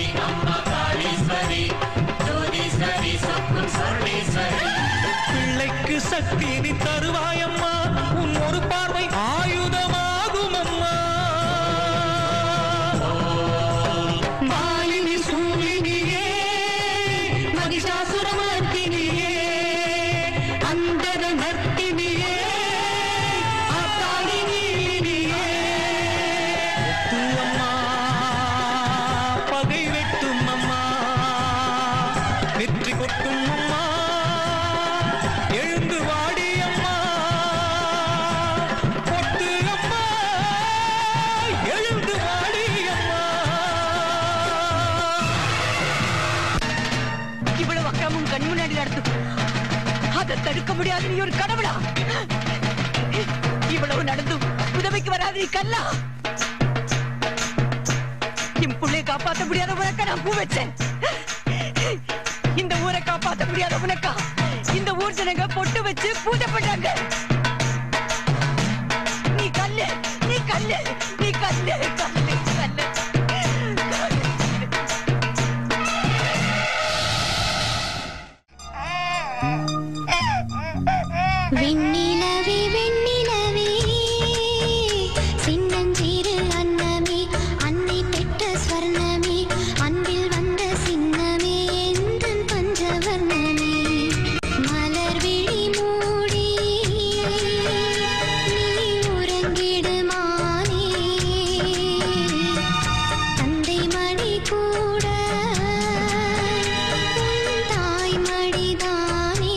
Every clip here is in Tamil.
பிள்ளைக்கு சக்தி நீ தருவாயம்மா உன் ஒரு பார்வை ஆயுதமாகும் அம்மா மாலினி சூலினியே மகிஷாசுரமர்த்தினியே அந்தர நர்த்தினியே ஆத்தாடி நீலினியே முத்து அம்மா பகை வெட்டும் அம்மா வெற்றி கொட்டும் அம்மா எழுந்து வாடி அம்மா கொட்டு அம்மா எழுந்து வாடி அம்மா இவ்வளவு அக்கிரமும் கண் முன்னாடி நடத்தும் அதை தடுக்க முடியாது நீ ஒரு கடவுளா இவ்வளவு நடந்தும் உதவிக்கு வராது நீ கல்லா என் புள்ளைய காப்பாத்த முடியாத உனக்கா நான் பூ வச்சேன் இந்த ஊரை காப்பாத்த முடியாத உனக்கா இந்த ஊர் ஜனங்க பொட்டு வச்சு பூஜை பண்றாங்க நீ கல்லு நீ கல்லு நீ கல்லு கல்லு கல்லு வெண்ணிலவே வெண்ணிலவே சின்னஞ்சிறு அன்னமே அன்னை பெற்ற ஸ்வர்ணமே அன்பில் வந்த சின்னமே எந்தன் பஞ்சவர்ணமே மலர் விழி மூடி நீ உறங்கிடுமானே தந்தை மணி கூட உன் தாய் மடிதானே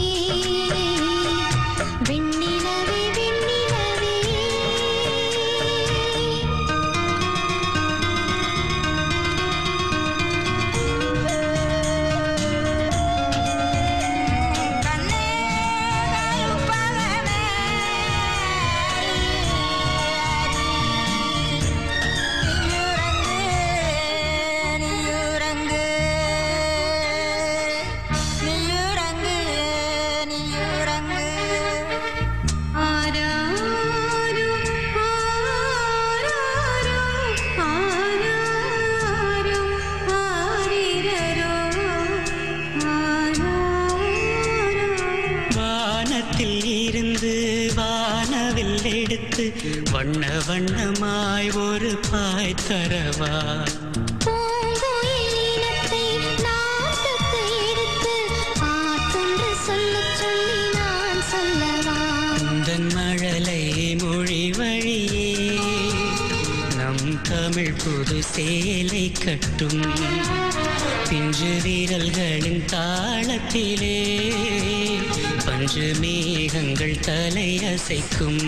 வெண்ணிலவே வெண்ணிலவே வானத்தில் இருந்து வானவில் எடுத்து வண்ண வண்ணமாய் ஒரு பாய் தரவா பூங்குயில் இனத்தை நான் தத்து எடுத்து பாட்டொன்று சொல்லச் சொல்லி நான் சொல்லவா உந்தன் மழலை மொழி வழியே நம் தமிழ் புது சேலை கட்டும் பிஞ்சு வீரல்களின் தாளத்திலே பஞ்சு மேகங்கள் தலை அசைக்கும்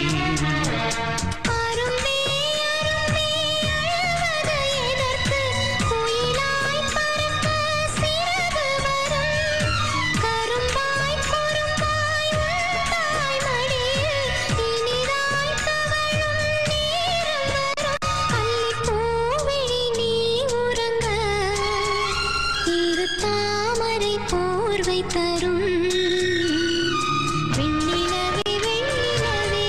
அரும்பே அரும்பே அழுவது எதற்கு குயிலாய் பறக்க சிறகு வரும் கரும்பாய் குறும்பாய் உன் தாய் மடியில் இனிதாய் தவழும் நேரம் வரும் அல்லிப்பூவிழி நீ உறங்க இரு தாமரை போர்வை தரும் வெண்ணிலவே வெண்ணிலவே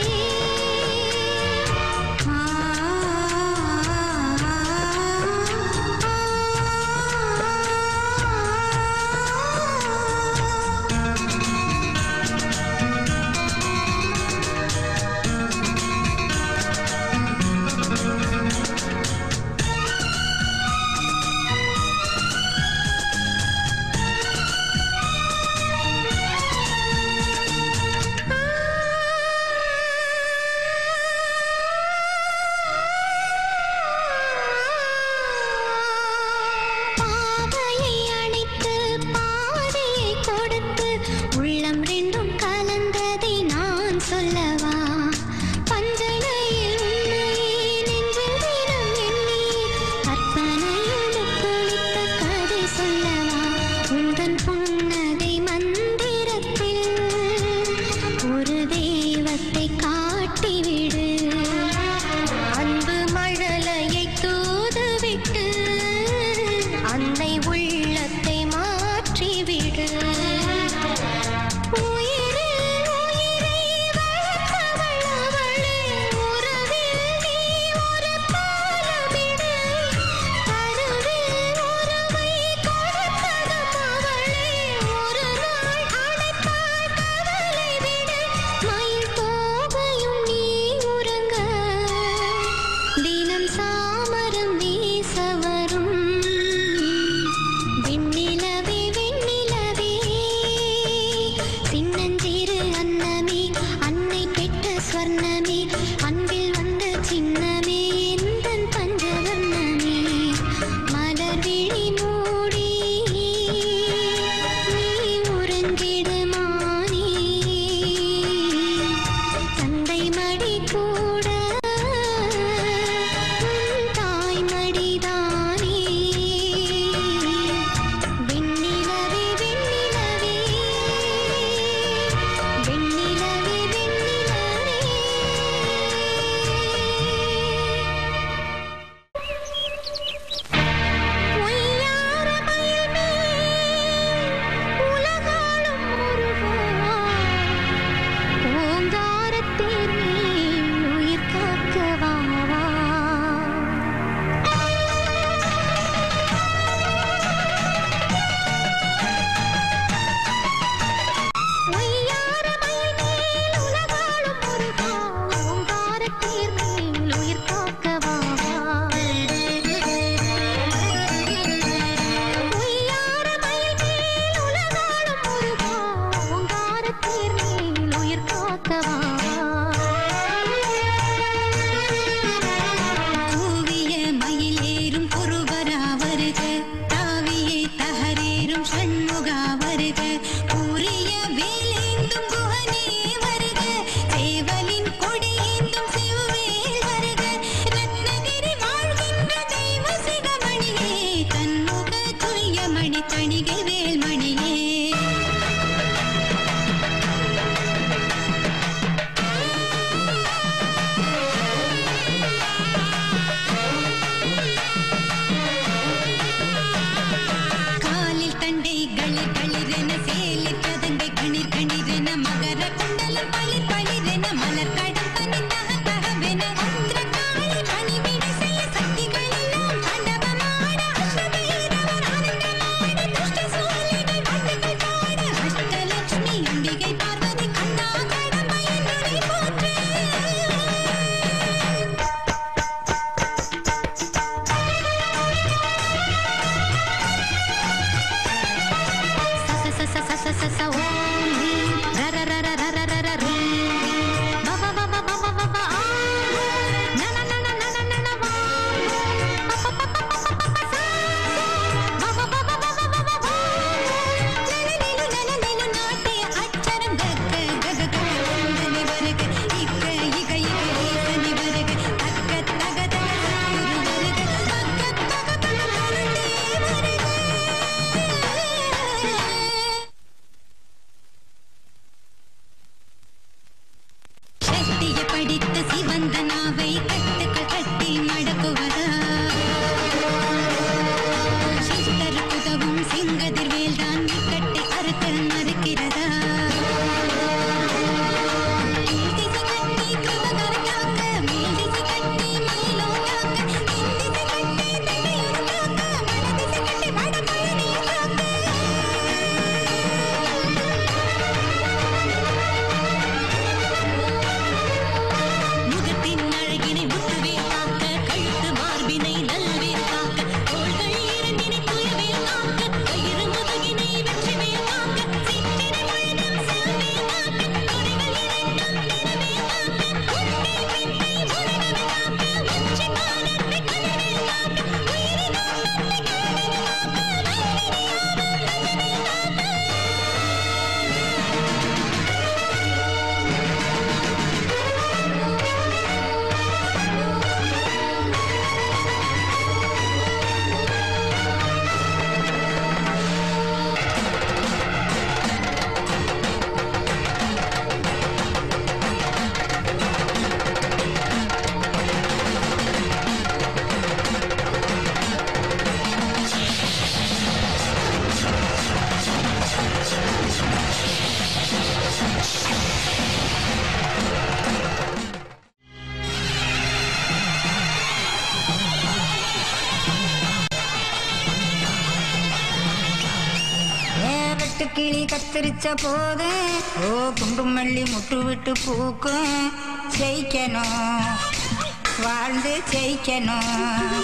காட்டுக்கிளி கத்தரிச்ச போது ஓ குண்டுமல்லி முட்டு விட்டு பூக்கும் ஜெயிக்கணும் வாழ்ந்து ஜெயிக்கணும்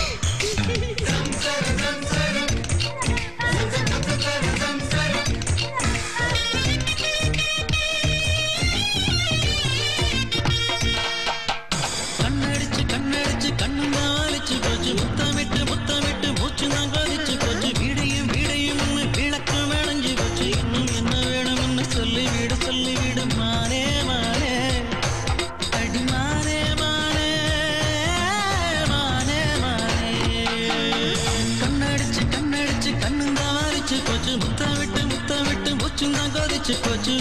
கண்ணடிச்சு கண்ணடிச்சு கண்ணு நாளிச்சு போச்சு முத்தமிட்டு முத்தமிட்டு மூச்சு நான் கொதிச்சு போச்சு வீடையும் வீடையும் விளக்கு விளைஞ்சு போச்சு இன்னும் என்ன வேணும்னு சொல்லி விட சொல்லி விட மானே மானே அடி மானே மானே மானே மானே கண்ணடிச்சு கண்ணடிச்சு கண்ணு நாளிச்சு போச்சு முத்தமிட்டு முத்தமிட்டு மூச்சு தான் கொதிச்சு போச்சு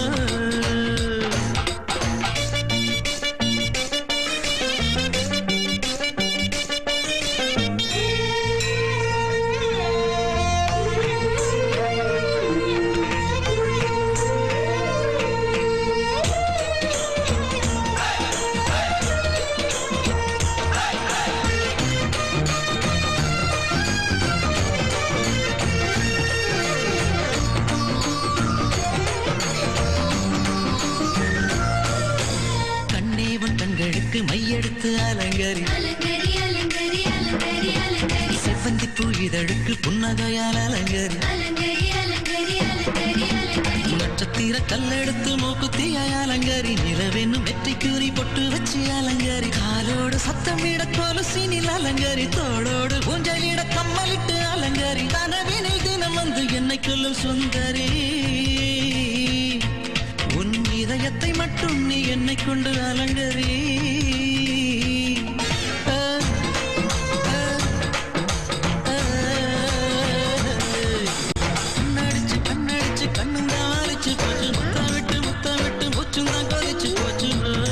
கண்ணேவன் கண்களுக்கு மையெடுத்து அலங்கரி அலங்கரி அலங்கரி அலங்கரி அலங்கரி செவ்வந்தி பூ இதழுக்கு புன்னகையால் அலங்கரி அலங்கரி அலங்கரி அலங்கரி அலங்கரி நட்சத்திர கல்லெடுத்து மூக்குத்தியாய் அலங்கரி நிலவென்னும் வெற்றி கூறி பொட்டு வச்சு அலங்கரி காலோடு சத்தமிட கொலுசினில் அலங்கரி தோளோடு ஊஞ்சலிட கம்மலிட்டு அலங்கரி கனவினில் தினம் வந்து என்னை கொல்லும் சுந்தரி உன் இதயத்தை மட்டும் நீ என்னை கொண்டு அலங்கரி ஆ, ஆ, ஆ. கண்ணடிச்சு கண்ணடிச்சு கண்ணும் தாளிச்சு போச்சு முத்தம் விட்டு முத்தம் விட்டு மூச்சும் தான் கொதிச்சு போச்சு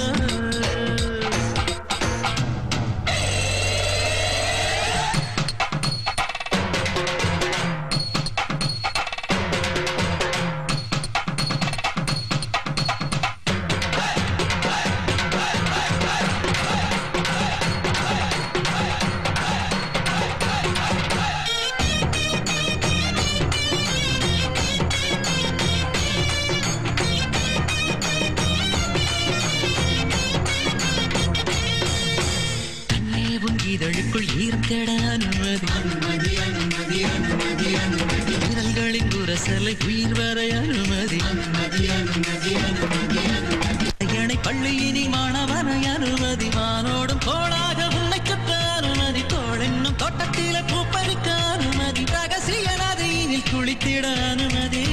கண்ணே உன் இதழுக்குள் ஈரம் தேட அனுமதி அனுமதி அனுமதி அனுமதி அனுமதி விரல்களின் உரசலை உயிர் வரை அனுமதி அனுமதி அனுமதி அனுமதி அணை பள்ளியினி மாணவனை அனுமதி வானோடும் கோளாக உன்னை சுத்த அனுமதி தோழென்னும் தோட்டத்தில பூப்பறிக்க அனுமதி ரகசிய நதியினில் குளித்திட அனுமதி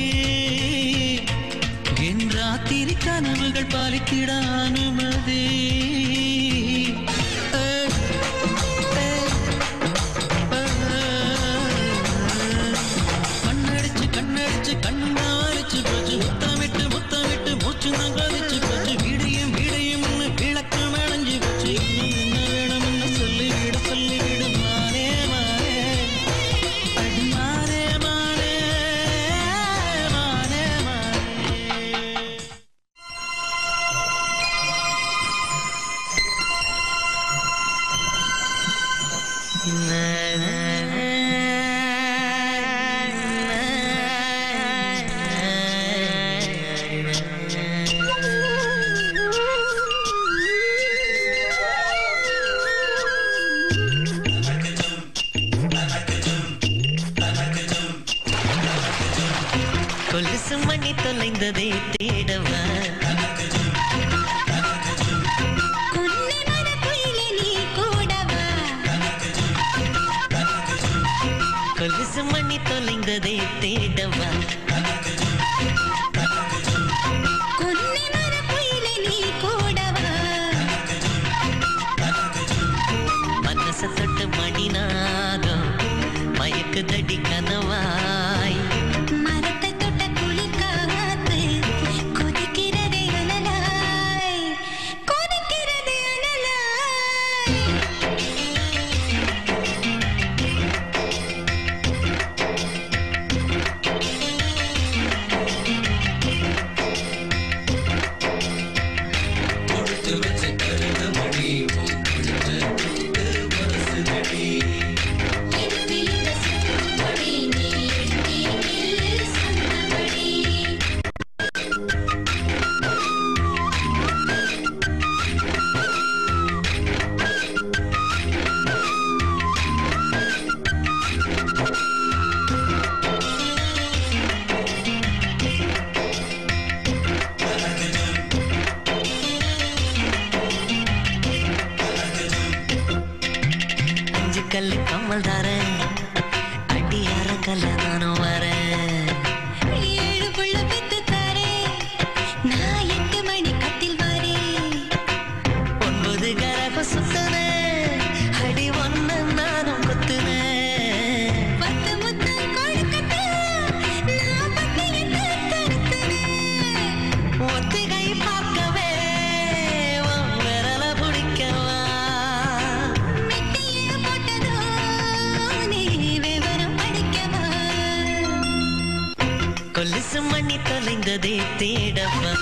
என் ராத்திரி கனவுகள் பாலித்திட அனுமதி ஏய், ஏய், கண்ணடிச்சு கண்ணடிச்சு கண்ணாலிச்சு போச்சு முத்தமிட்டு முத்தமிட்டு மூச்சு தான் கொதிச்சு போச்சு விடியும் விடியும் விளக்கு விளைஞ்சு போச்சு இன்னும் என்ன வேணும்னு சொல்லி விட சொல்லி விடு மானே மானே அடி மானே மானே மானே மானே கொலுசு மணி தொலைந்ததை தேடவா கொன்னை மரக்குயிலே நீ கூடவா கொலுசு மணி தொலைந்ததை தேடவா கொன்னை மரக்குயிலே நீ கூடவா மனச தொட்டு மணிநாதம் மயக்குதடி கனவாய் மரத்தை தொட்ட குளிர் காத்து கொதிக்கிறதே அனலாய் கொதிக்கிறதே அனலாய் Thank you. அஞ்சு கல்லு கம்மல் தாரேன் அடி அரக்கல்ல நானும் வரேன் ஏழு புள்ள பெத்து தாரேன் நான் எட்டு மணி கட்டில் வாரேன் ஒன்பது கரக சுத்துனேன் அடி ஒன்னு நானும் கொத்துனேன் பத்து முத்தம் கொடுக்கட்டு நான் பட்டு என்ன தடுத்துனேன் ஒத்திகை பார்க்கவே உன் விரல பிடிக்கவா மெட்டிய போட்டதோ நீ விவரம் படிக்கவா கொலுசு மணி தொலைந்ததே தேடவா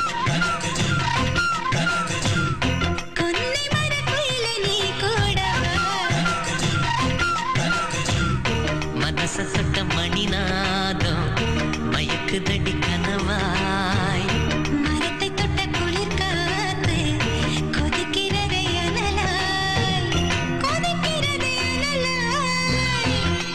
கொன்னை மரக்குயில நீ கூடவா மனச தொட்ட மணிநாதம் மயக்குதடி கனவாய் மரத்தை தொட்ட குளிர் காத்து கொதிக்கிறதே அனலாய் கொதிக்கிறதே அனலாய்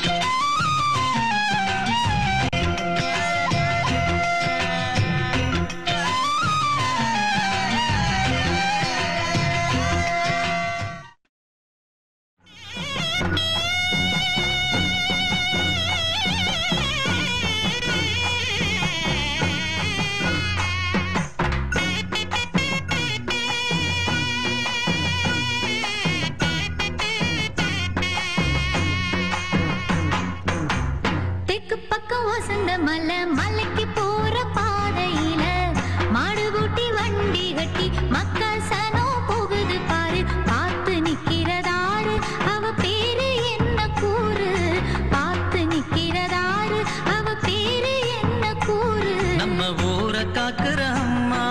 தெக்கு பக்கம் வசந்த மலை மலைக்கு போற பாதையில மாடு கூட்டி வண்டி கட்டி மக்கள் சனம் போகுது பாரு பார்த்து நிக்கிறதாரு அவ பேரு என்ன கூறு பார்த்து நிக்கிறதாரு அவ பேரு என்ன கூறு நம்ம ஊரை காக்குற அம்மா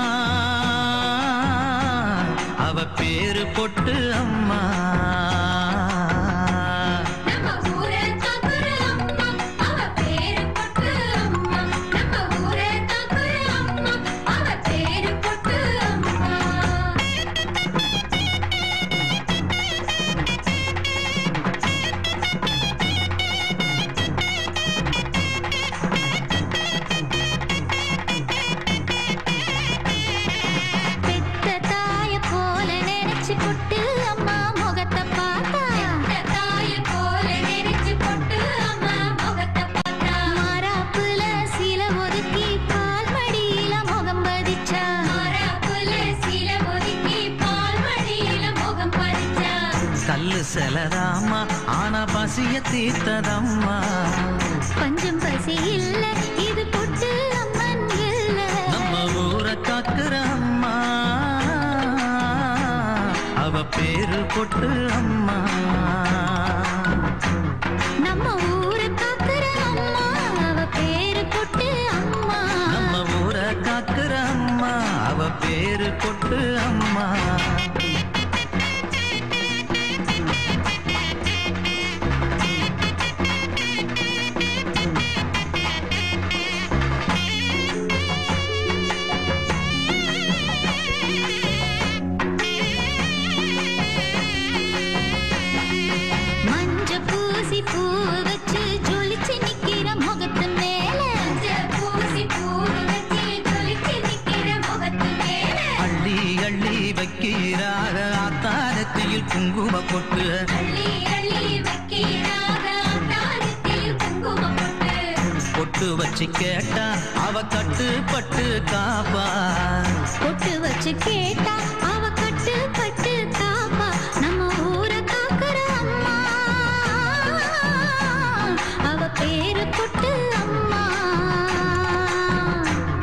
அவ பேரு பொட்டு அம்மா நம்ம ஊரே காக்குற அம்மா அவ பேரு பொட்டு அம்மா நம்ம ஊரே காக்குற அம்மா அவ பேரு பொட்டு அம்மா பெத்த தாய போல நினைச்சு கொட்டு அம்மா முகத்தை பார்த்தா பெத்த தாய போல நினைச்சு கொட்டு அம்மா முகத்தை பார்த்தா மாறாப்புல சில ஒதுக்கி பால் மடியில முகம் பதிச்சா மாறாப்புல சில ஒதுக்கி பால் மடியில முகம் பதிச்சா கல்லு செலதாமா ஆனா பசிய தீர்த்ததம்மா பஞ்சம் பசி இல்ல இது பொட்டு அம்மன் இல்ல நம்ம ஊரை காக்குற அம்மா அவ பேரு பொட்டு அம்மா நம்ம ஊரை காக்குற அம்மா அவ பேரு பொட்டு அம்மா நம்ம ஊரை காக்குற அம்மா அவ பேரு பொட்டு அம்மா மஞ்ச பூசி பூ வச்சு ஜொலிச்சு நிக்கிற முகத்து மேல மஞ்ச பூசி பூ வச்சு ஜொலிச்சு நிக்கிற முகத்து மேல அள்ளி அள்ளி வைக்கிறாக ஆத்தாரத்தில் குங்கும பொட்டு அள்ளி அள்ளி வைக்கிறாக அந்தாரத்தில் குங்குமம் போட்டு பொட்டு வச்சு கேட்டா அவ கட்டுப்பட்டு காப்பா பொட்டு வச்சு கேட்டா அவ கட்டு பட்டு காப்பா நம்ம ஊரை காக்குற அம்மா அவ பேரு பொட்டு அம்மா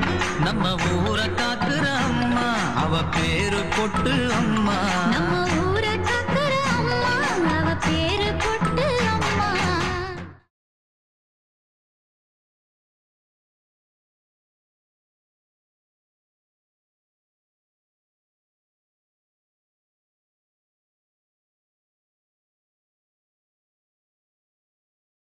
நம்ம ஊரை காக்குற அம்மா அவ பேரு பொட்டு அம்மா நம்ம